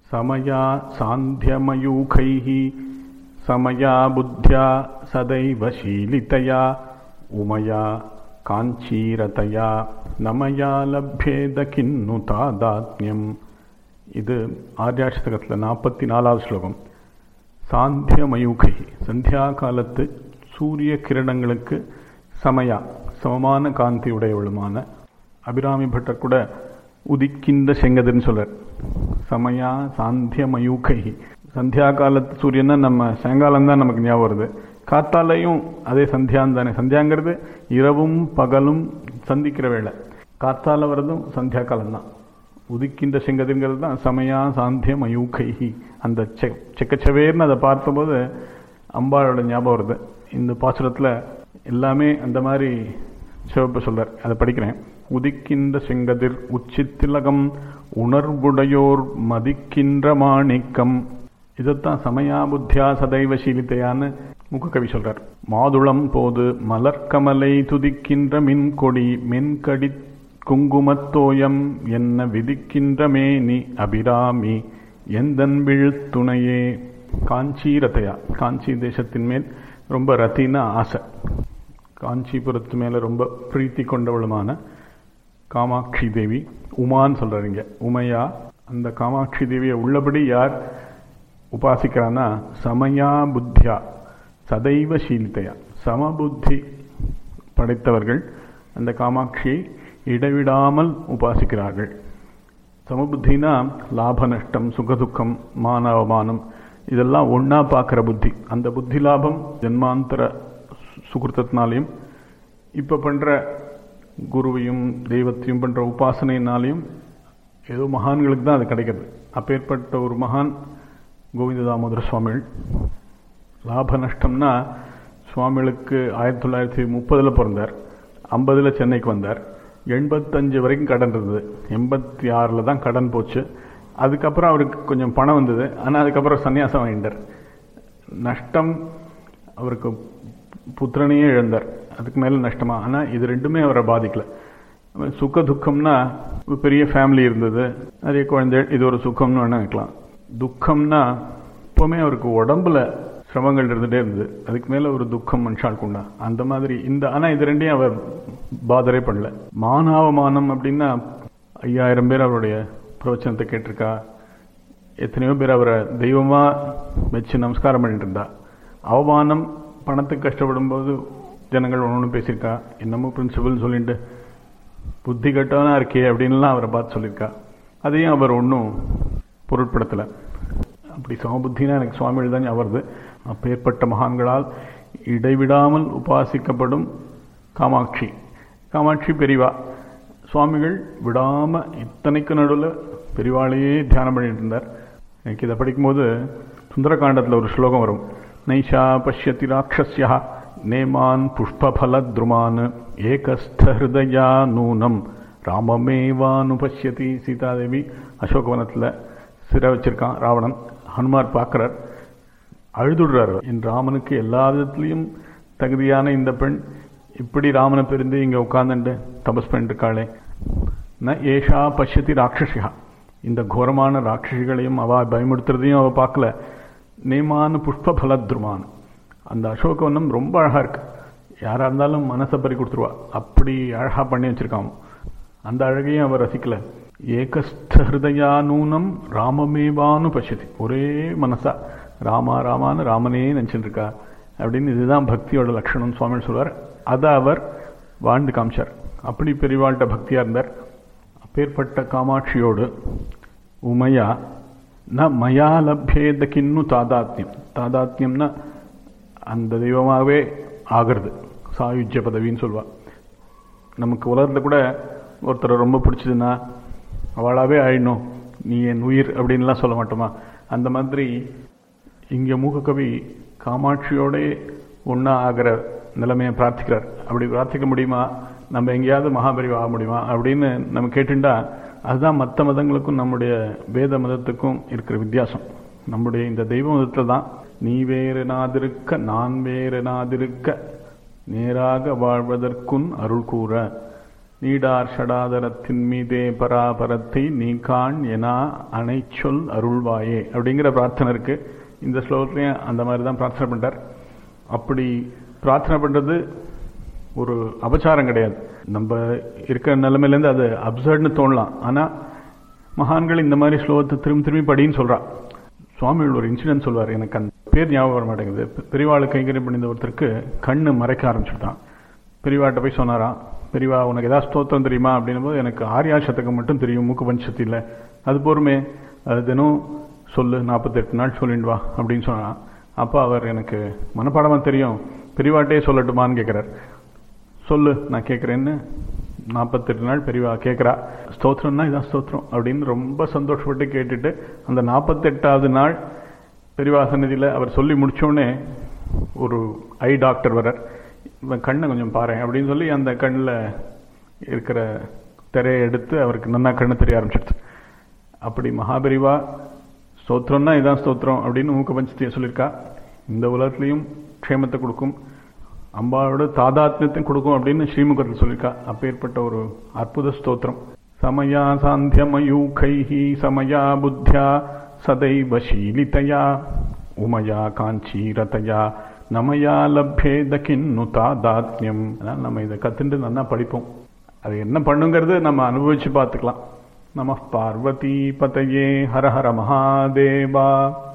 समया सान्ध्यमयूखैः समया बुद्ध्या सदैव शीलितया उमया काञ्चीरतया न मया लभ्येद किन्नु तादात्म्यम् இது ஆர்யாஷ்டகத்தில் நாற்பத்தி நாலாவது ஸ்லோகம் சாந்தியமயூகை சந்தியா காலத்து சூரிய கிரணங்களுக்கு சமயா சமமான காந்தி உடையவளுமான அபிராமி பட்டர் கூட உதிக்கின்ற செங்கதிர்னு சொல்றார் சமயா சாந்தியமயூகை சந்தியா காலத்து சூரியன் நம்ம சாயங்காலம் தான் நமக்கு ஞாபகம் வருது காத்தாலையும் அதே சந்தியான் தானே சந்தியாங்கிறது இரவும் பகலும் சந்திக்கிற வேளை காத்தால வர்றதும் சந்தியா காலம் தான் உதிக்கின்ற செங்கதுங்கிறது தான் சமயா சாந்தியம் அயூகைஹி அந்த செ செக்கச்சவேர்னு அதை பார்த்தபோது அம்பாளோட ஞாபகம் வருது இந்த பாசுரத்தில் எல்லாமே அந்த மாதிரி சிவப்பு சொல்றார் அதை படிக்கிறேன் உதிக்கின்ற செங்கதிர் உச்சித்திலகம் உணர்வுடையோர் மதிக்கின்ற மாணிக்கம் இதைத்தான் சமயா புத்தியா சதைவ சீலித்தையான்னு முகக்கவி சொல்றார் மாதுளம் போது மலர்கமலை துதிக்கின்ற மின்கொடி மென்கடி குங்குமத்தோயம் என்ன விதிக்கின்ற மேனி அபிராமி எந்தன் விழுத்துணையே காஞ்சி ரத்தையா காஞ்சி தேசத்தின் மேல் ரொம்ப ரத்தின ஆசை காஞ்சிபுரத்து மேல ரொம்ப பிரீத்தி கொண்டவளுமான காமாட்சி தேவி உமான்னு சொல்றாருங்க உமையா அந்த காமாட்சி தேவியை உள்ளபடி யார் உபாசிக்கிறான்னா சமயா புத்தியா சதைவ சீலித்தையா சமபுத்தி படைத்தவர்கள் அந்த காமாட்சியை இடைவிடாமல் உபாசிக்கிறார்கள் சமபுத்தினா லாப நஷ்டம் சுகதுக்கம் மான அவமானம் இதெல்லாம் ஒன்றா பார்க்குற புத்தி அந்த புத்தி லாபம் ஜென்மாந்தர சுகிருத்தத்தினாலையும் இப்போ பண்ணுற குருவையும் தெய்வத்தையும் பண்ணுற உபாசனையினாலையும் ஏதோ மகான்களுக்கு தான் அது கிடைக்கிறது அப்பேற்பட்ட ஒரு மகான் கோவிந்த தாமோதர சுவாமிகள் லாப நஷ்டம்னா சுவாமிகளுக்கு ஆயிரத்தி தொள்ளாயிரத்தி முப்பதில் பிறந்தார் ஐம்பதில் சென்னைக்கு வந்தார் எண்பத்தஞ்சு வரைக்கும் கடன் இருந்தது எண்பத்தி ஆறில் தான் கடன் போச்சு அதுக்கப்புறம் அவருக்கு கொஞ்சம் பணம் வந்தது ஆனால் அதுக்கப்புறம் சன்னியாசம் வாங்கிட்டார் நஷ்டம் அவருக்கு புத்திரனையே இழந்தார் அதுக்கு மேலே நஷ்டமா ஆனால் இது ரெண்டுமே அவரை பாதிக்கல சுக துக்கம்னா பெரிய ஃபேமிலி இருந்தது நிறைய குழந்தை இது ஒரு சுக்கம்னு வேணா நினைக்கலாம் துக்கம்னா எப்பவுமே அவருக்கு உடம்புல சிரமங்கள் இருந்துகிட்டே இருந்தது அதுக்கு மேலே ஒரு துக்கம் மனுஷாளுக்கு உண்டா அந்த மாதிரி இந்த ஆனால் இது ரெண்டையும் அவர் பாதரே பண்ணல மானாவமானம் அப்படின்னா ஐயாயிரம் பேர் அவருடைய பிரவச்சனத்தை கேட்டிருக்கா எத்தனையோ பேர் அவரை தெய்வமாக வச்சு நமஸ்காரம் பண்ணிட்டு இருந்தா அவமானம் பணத்துக்கு கஷ்டப்படும் போது ஜனங்கள் ஒன்று ஒன்று பேசியிருக்கா என்னமோ பிரின்சிபல் சொல்லிட்டு புத்தி கட்டவனா இருக்கே அப்படின்லாம் அவரை பார்த்து சொல்லியிருக்கா அதையும் அவர் ஒன்றும் பொருட்படுத்தலை அப்படி சமபுத்தினா எனக்கு சுவாமிகள் தான் வருது அப்பேற்பட்ட மகான்களால் இடைவிடாமல் உபாசிக்கப்படும் காமாட்சி காமாட்சி பெரிவா சுவாமிகள் விடாம இத்தனைக்கு நடுவில் பெரிவாளையே தியானம் பண்ணிட்டு இருந்தார் எனக்கு இதை படிக்கும்போது சுந்தரகாண்டத்தில் ஒரு ஸ்லோகம் வரும் நைஷா பஷ்யதி ராட்சஸ்யா நேமான் புஷ்பலத்ருமான் ஏகஸ்தஹிருதயா நூனம் ராமமேவானு பஷ்யதி சீதாதேவி அசோகவனத்தில் சிறை வச்சிருக்கான் ராவணன் ஹனுமார் பார்க்குறார் அழுதுடுறார் என் ராமனுக்கு எல்லா விதத்துலேயும் தகுதியான இந்த பெண் இப்படி ராமனை பிரிந்து இங்கே உட்காந்துட்டு தபஸ் பண்ணிட்டு இருக்காளே ந ஏஷா பஷ்யதி ராட்சசியா இந்த கோரமான ராட்சசிகளையும் அவ பயமுடுத்துறதையும் அவ பார்க்கல நேமான புஷ்ப பலத்ருமான் அந்த அசோகவனம் ரொம்ப அழகா இருக்கு யாரா இருந்தாலும் மனசை பறி கொடுத்துருவா அப்படி அழகா பண்ணி வச்சிருக்கான் அந்த அழகையும் அவர் ரசிக்கல ஏகஸ்த ஹிருதயா நூனம் ராமமேவானு பசியதி ஒரே மனசா ராமா ராமான்னு ராமனே நினச்சிட்டு இருக்கா அப்படின்னு இதுதான் பக்தியோட லட்சணம் சுவாமி சொல்வார் அதை அவர் வாழ்ந்து காமிச்சார் அப்படி பெரியவாழ்கிட்ட பக்தியா இருந்தார் அப்பேற்பட்ட காமாட்சியோடு உமையா ந மயா லப்யேத கிண்ணு தாதாத்யம் தாதாத்யம்னா அந்த தெய்வமாகவே ஆகிறது சாயுஜ்ய பதவின்னு சொல்வா நமக்கு உலகத்தில் கூட ஒருத்தரை ரொம்ப பிடிச்சதுன்னா அவளாவே ஆயிடணும் நீ என் உயிர் அப்படின்லாம் சொல்ல மாட்டோமா அந்த மாதிரி இங்கே மூகக்கவி காமாட்சியோட ஒன்றா ஆகிற நிலைமையை பிரார்த்திக்கிறார் அப்படி பிரார்த்திக்க முடியுமா நம்ம எங்கேயாவது மகாபரிவு ஆக முடியுமா அப்படின்னு நம்ம கேட்டுண்டா அதுதான் மற்ற மதங்களுக்கும் நம்முடைய வேத மதத்துக்கும் இருக்கிற வித்தியாசம் நம்முடைய இந்த தெய்வ மதத்தில் தான் நீ வேறு நாதிருக்க நான் வேறு நாதிருக்க நேராக வாழ்வதற்குன் அருள் கூற நீடார் ஷடாதரத்தின் மீதே பராபரத்தை நீ காண் எனா அணைச்சொல் அருள்வாயே அப்படிங்கிற பிரார்த்தனை இருக்கு இந்த ஸ்லோகத்துலையும் அந்த மாதிரி தான் பிரார்த்தனை பண்றார் அப்படி பிரார்த்தனை பண்றது ஒரு அபச்சாரம் கிடையாது நம்ம இருக்கிற நிலைமையிலேருந்து அது அப்சர்ட்னு தோணலாம் ஆனால் மகான்கள் இந்த மாதிரி ஸ்லோகத்தை திரும்பி திரும்பி படின்னு சொல்றா சுவாமிகள் ஒரு இன்சிடென்ட் சொல்வார் எனக்கு அந்த பேர் ஞாபகம் வர மாட்டேங்குது பெரியவாளை கைங்கரியம் பண்ணிந்த ஒருத்தருக்கு கண்ணு மறைக்க ஆரம்பிச்சுட்டான் பெரியவாட்ட போய் சொன்னாராம் பெரியவா உனக்கு ஏதாவது ஸ்தோத்திரம் தெரியுமா அப்படின்னும் போது எனக்கு ஆரியா சதகம் மட்டும் தெரியும் மூக்கு பஞ்சத்து இல்லை அது பொறுமே அது தினம் சொல்லு நாற்பத்தெட்டு நாள் சொல்லிட்டு வா அப்படின்னு சொன்னான் அப்போ அவர் எனக்கு மனப்பாடமாக தெரியும் பெரியவாட்டே சொல்லட்டுமான்னு கேட்குறார் சொல்லு நான் கேட்குறேன்னு நாற்பத்தெட்டு நாள் பெரியவா கேட்குறா ஸ்தோத்திரம்னா இதான் ஸ்தோத்திரம் அப்படின்னு ரொம்ப சந்தோஷப்பட்டு கேட்டுட்டு அந்த நாற்பத்தெட்டாவது நாள் பெரியவா சன்னதியில் அவர் சொல்லி முடிச்சோடனே ஒரு ஐ டாக்டர் வரார் இவன் கண்ணை கொஞ்சம் பாரு அப்படின்னு சொல்லி அந்த கண்ணில் இருக்கிற திரையை எடுத்து அவருக்கு நன்னா கண்ணு தெரிய ஆரம்பிச்சிடுச்சு அப்படி மகாபெரிவா ஸ்தோத்திரம்னா இதான் ஸ்தோத்திரம் அப்படின்னு மூக்க பஞ்சத்தையும் சொல்லியிருக்கா இந்த உலகத்துலேயும் க்ஷேமத்தை கொடுக்கும் அம்பாவோட தாதாத்மியத்தையும் கொடுக்கும் அப்படின்னு ஸ்ரீமுகத்தில் சொல்லியிருக்கா அப்பேற்பட்ட ஒரு அற்புத ஸ்தோத்திரம் சமயா சாந்தியமயூகைஹி சமயா புத்தியா சதைவ சீலிதயா உமயா காஞ்சீரதயா நமயா லப்யேத கிண்ணு தாதாத்மியம் அதனால் நம்ம இதை கற்றுட்டு நல்லா படிப்போம் அது என்ன பண்ணுங்கிறது நம்ம அனுபவிச்சு பார்த்துக்கலாம் நம பார்வதி பதையே ஹர ஹர மகாதேவா